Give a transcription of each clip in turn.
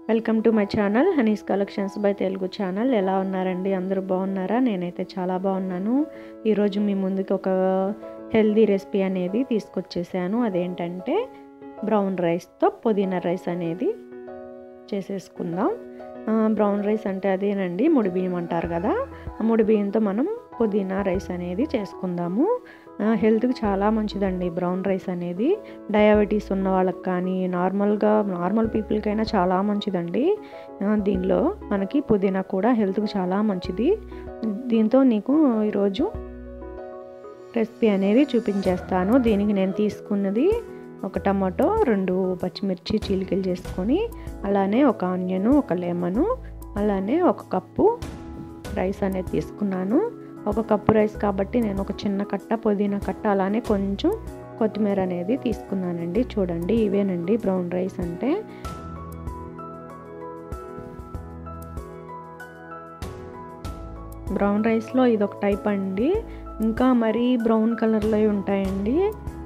welcome to my channel Honey's Collections by Telugu channel ఎలా ఉన్నారండి అందరూ బాగున్నారా నేనైతే చాలా బాగున్నాను ఈరోజు మీ ముందుకు ఒక హెల్దీ రెసిపీ అనేది తీసుకొచ్చేసాను అదేంటంటే బ్రౌన్ రైస్తో పుదీనా రైస్ అనేది చేసేసుకుందాం ఆ, బ్రౌన్ రైస్ అంటే అదేనండి ముడి బియ్యం అంటారు కదా ఆ ముడి బియ్యంతో మనం పుదీనా రైస్ అనేది చేసుకుందాము ఆ, హెల్త్కి చాలా మంచిదండి బ్రౌన్ రైస్ అనేది డయాబెటీస్ ఉన్న వాళ్ళకి కానీ నార్మల్గా నార్మల్ పీపుల్కైనా చాలా మంచిదండి ఆ, దీనిలో మనకి పుదీనా కూడా హెల్త్కి చాలా మంచిది దీంతో నీకు ఈరోజు రెసిపీ అనేది చూపించేస్తాను దీనికి నేను తీసుకున్నది ఒక టమాటో రెండు పచ్చిమిర్చి చీలికలు చేసుకొని అలానే ఒక ఆనియన్ ఒక లెమను అలానే ఒక కప్పు రైస్ అనేది తీసుకున్నాను ఒక కప్పు రైస్ కాబట్టి నేను ఒక చిన్న కట్ట పుదీనా కట్ట అలానే కొంచెం కొత్తిమీర అనేది తీసుకున్నానండి చూడండి ఇవేనండి బ్రౌన్ రైస్ అంటే బ్రౌన్ రైస్లో ఇది ఒక టైప్ అండి ఇంకా మరీ బ్రౌన్ కలర్లో ఉంటాయండి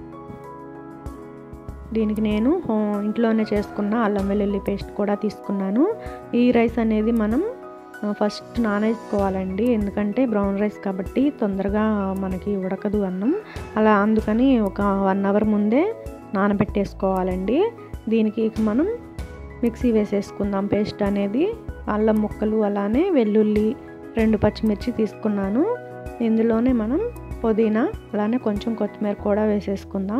దీనికి నేను ఇంట్లోనే చేసుకున్న అల్లం వెల్లుల్లి పేస్ట్ కూడా తీసుకున్నాను ఈ రైస్ అనేది మనం ఫస్ట్ నానేసుకోవాలండి ఎందుకంటే బ్రౌన్ రైస్ కాబట్టి తొందరగా మనకి ఉడకదు అన్నం అలా అందుకని ఒక వన్ అవర్ ముందే నానబెట్టేసుకోవాలండి దీనికి మనం మిక్సీ వేసేసుకుందాం పేస్ట్ అనేది అల్లం ముక్కలు అలానే వెల్లుల్లి రెండు పచ్చిమిర్చి తీసుకున్నాను ఇందులోనే మనం పుదీనా అలానే కొంచెం కొత్తిమీర కూడా వేసేసుకుందాం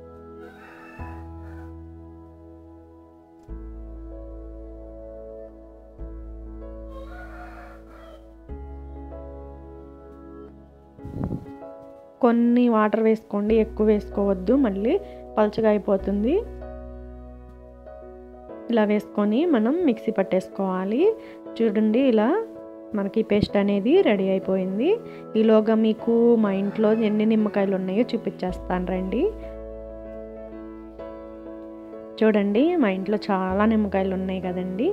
కొన్ని వాటర్ వేసుకోండి ఎక్కువ వేసుకోవద్దు మళ్ళీ పలుచగా అయిపోతుంది ఇలా వేసుకొని మనం మిక్సీ పట్టేసుకోవాలి చూడండి ఇలా మనకి పేస్ట్ అనేది రెడీ అయిపోయింది ఈలోగా మీకు మా ఇంట్లో ఎన్ని నిమ్మకాయలు ఉన్నాయో చూపించేస్తాను రండి చూడండి మా ఇంట్లో చాలా నిమ్మకాయలు ఉన్నాయి కదండి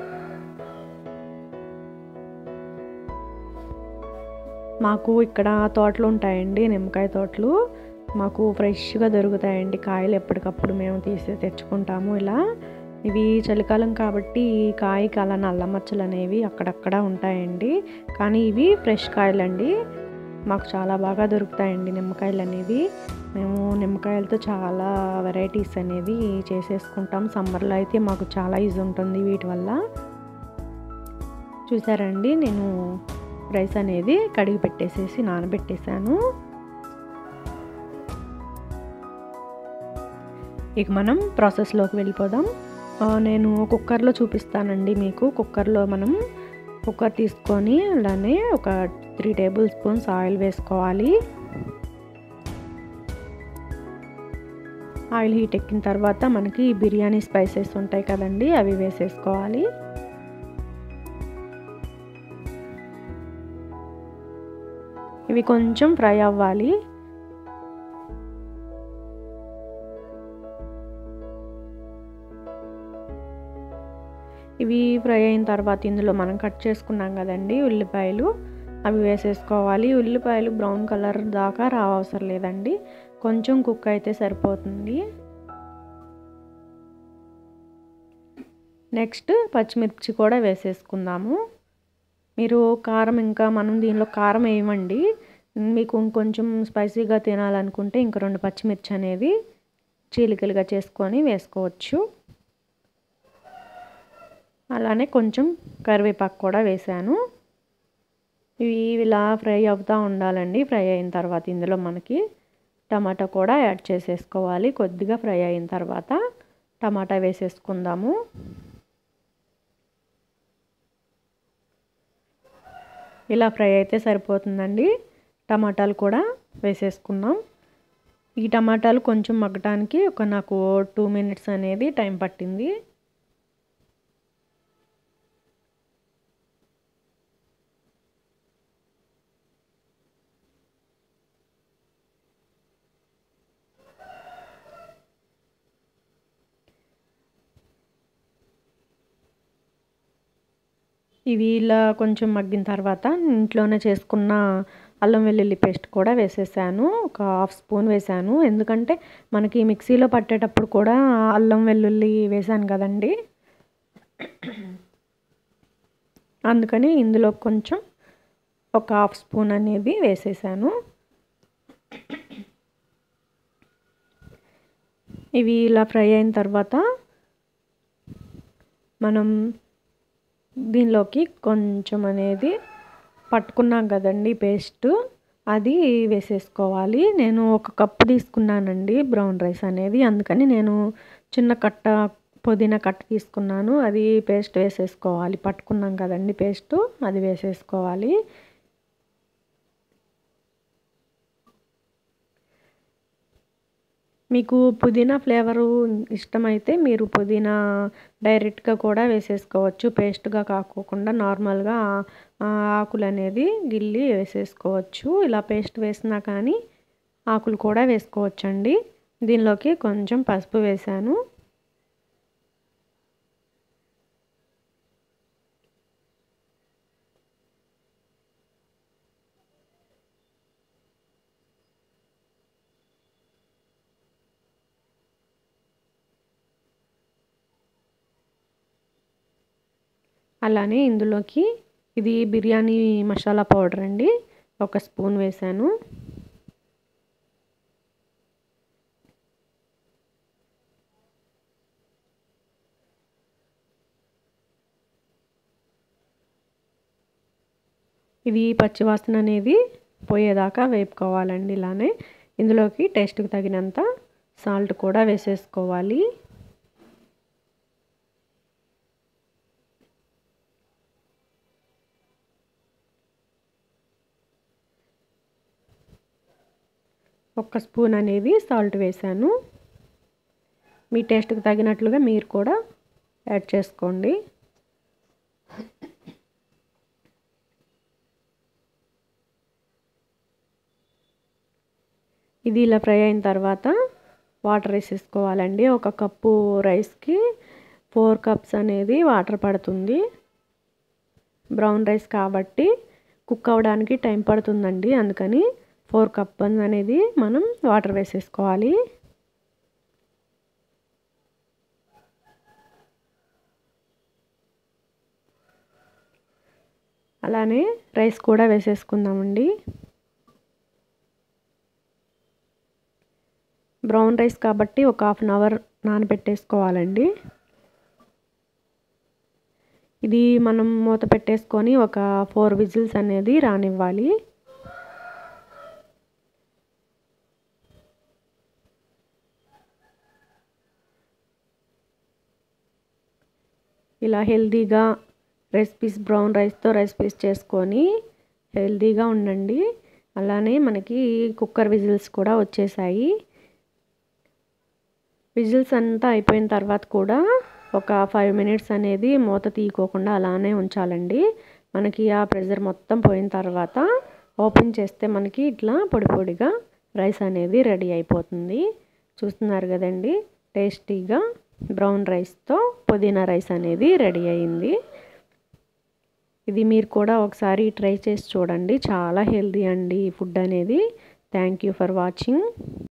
మాకు ఇక్కడ తోటలు ఉంటాయండి నిమ్మకాయ తోటలు మాకు ఫ్రెష్గా దొరుకుతాయండి కాయలు ఎప్పటికప్పుడు మేము తీసి తెచ్చుకుంటాము ఇలా ఇవి చలికాలం కాబట్టి ఈ కాయకి అలా నల్ల మచ్చలు అనేవి అక్కడక్కడ ఉంటాయండి కానీ ఇవి ఫ్రెష్ కాయలండి మాకు చాలా బాగా దొరుకుతాయండి నిమ్మకాయలు అనేవి మేము నిమ్మకాయలతో చాలా వెరైటీస్ అనేవి చేసేసుకుంటాం సమ్మర్లో అయితే మాకు చాలా యూజ్ ఉంటుంది వీటి వల్ల చూసారండి నేను రైస్ అనేది కడిగి పెట్టేసేసి నానబెట్టేశాను ఇక మనం ప్రాసెస్లోకి వెళ్ళిపోదాం నేను కుక్కర్లో చూపిస్తానండి మీకు కుక్కర్లో మనం కుక్కర్ తీసుకొని అలానే ఒక త్రీ టేబుల్ స్పూన్స్ ఆయిల్ వేసుకోవాలి ఆయిల్ హీట్ ఎక్కిన తర్వాత మనకి బిర్యానీ స్పైసెస్ ఉంటాయి కదండి అవి వేసేసుకోవాలి ఇవి కొంచెం ఫ్రై అవ్వాలి ఇవి ఫ్రై అయిన తర్వాత ఇందులో మనం కట్ చేసుకున్నాం కదండి ఉల్లిపాయలు అవి వేసేసుకోవాలి ఉల్లిపాయలు బ్రౌన్ కలర్ దాకా రావసరం లేదండి కొంచెం కుక్ అయితే సరిపోతుంది నెక్స్ట్ పచ్చిమిర్చి కూడా వేసేసుకుందాము మీరు కారం ఇంకా మనం దీనిలో కారం వేయమండి మీకు ఇంకొంచెం స్పైసీగా తినాలనుకుంటే ఇంక రెండు పచ్చిమిర్చి అనేది చీలికలుగా చేసుకొని వేసుకోవచ్చు అలానే కొంచెం కరివేపాకు కూడా వేసాను ఇవి ఇలా ఫ్రై అవుతూ ఉండాలండి ఫ్రై అయిన తర్వాత ఇందులో మనకి టమాటా కూడా యాడ్ చేసేసుకోవాలి కొద్దిగా ఫ్రై అయిన తర్వాత టమాటా వేసేసుకుందాము ఇలా ఫ్రై అయితే సరిపోతుందండి టమాటాలు కూడా వేసేసుకున్నాం ఈ టమాటాలు కొంచెం మగ్గటానికి ఒక నాకు టూ మినిట్స్ అనేది టైం పట్టింది ఇవి ఇలా కొంచెం మగ్గిన తర్వాత ఇంట్లోనే చేసుకున్న అల్లం వెల్లుల్లి పేస్ట్ కూడా వేసేసాను ఒక హాఫ్ స్పూన్ వేసాను ఎందుకంటే మనకి మిక్సీలో పట్టేటప్పుడు కూడా అల్లం వెల్లుల్లి వేసాను కదండి అందుకని ఇందులో కొంచెం ఒక హాఫ్ స్పూన్ అనేది వేసేసాను ఇవి ఇలా ఫ్రై అయిన తర్వాత మనం దీనిలోకి కొంచెం అనేది పట్టుకున్నాం కదండి పేస్ట్ అది వేసేసుకోవాలి నేను ఒక కప్పు తీసుకున్నానండి బ్రౌన్ రైస్ అనేది అందుకని నేను చిన్న కట్ట పుదీనా కట్ట తీసుకున్నాను అది పేస్ట్ వేసేసుకోవాలి పట్టుకున్నాం కదండి పేస్ట్ అది వేసేసుకోవాలి మీకు పుదీనా ఫ్లేవరు ఇష్టమైతే మీరు పుదీనా డైరెక్ట్గా కూడా వేసేసుకోవచ్చు పేస్ట్గా కాకోకుండా నార్మల్గా ఆకులు అనేది గిల్లి వేసేసుకోవచ్చు ఇలా పేస్ట్ వేసినా కానీ ఆకులు కూడా వేసుకోవచ్చండి దీనిలోకి కొంచెం పసుపు వేసాను అలానే ఇందులోకి ఇది బిర్యానీ మసాలా పౌడర్ అండి ఒక స్పూన్ వేసాను ఇది పచ్చివాసన అనేది పోయేదాకా వేపుకోవాలండి ఇలానే ఇందులోకి టేస్ట్కి తగినంత సాల్ట్ కూడా వేసేసుకోవాలి ఒక్క స్పూన్ అనేది సాల్ట్ వేసాను మీ టేస్ట్కి తగినట్లుగా మీరు కూడా యాడ్ చేసుకోండి ఇది ఇలా ఫ్రై అయిన తర్వాత వాటర్ వేసేసుకోవాలండి ఒక కప్పు రైస్కి ఫోర్ కప్స్ అనేది వాటర్ పడుతుంది బ్రౌన్ రైస్ కాబట్టి కుక్ అవ్వడానికి టైం పడుతుందండి అందుకని ఫోర్ కప్ అనేది మనం వాటర్ వేసేసుకోవాలి అలానే రైస్ కూడా వేసేసుకుందామండి బ్రౌన్ రైస్ కాబట్టి ఒక హాఫ్ అన్ అవర్ నానబెట్టేసుకోవాలండి ఇది మనం మూత పెట్టేసుకొని ఒక ఫోర్ విజిల్స్ అనేది రానివ్వాలి ఇలా హెల్తీగా రెసిపీస్ బ్రౌన్ రైస్తో రెసిపీస్ చేసుకొని హెల్తీగా ఉండండి అలానే మనకి కుక్కర్ విజిల్స్ కూడా వచ్చేసాయి విజిల్స్ అంతా అయిపోయిన తర్వాత కూడా ఒక ఫైవ్ మినిట్స్ అనేది మూత తీయకోకుండా అలానే ఉంచాలండి మనకి ఆ ప్రెషర్ మొత్తం పోయిన తర్వాత ఓపెన్ చేస్తే మనకి ఇట్లా పొడి పొడిగా రైస్ అనేది రెడీ అయిపోతుంది చూస్తున్నారు కదండి టేస్టీగా బ్రౌన్ రైస్తో పుదీనా రైస్ అనేది రెడీ అయింది ఇది మీరు కూడా ఒకసారి ట్రై చేసి చూడండి చాలా హెల్తీ అండి ఈ ఫుడ్ అనేది థ్యాంక్ యూ ఫర్ వాచింగ్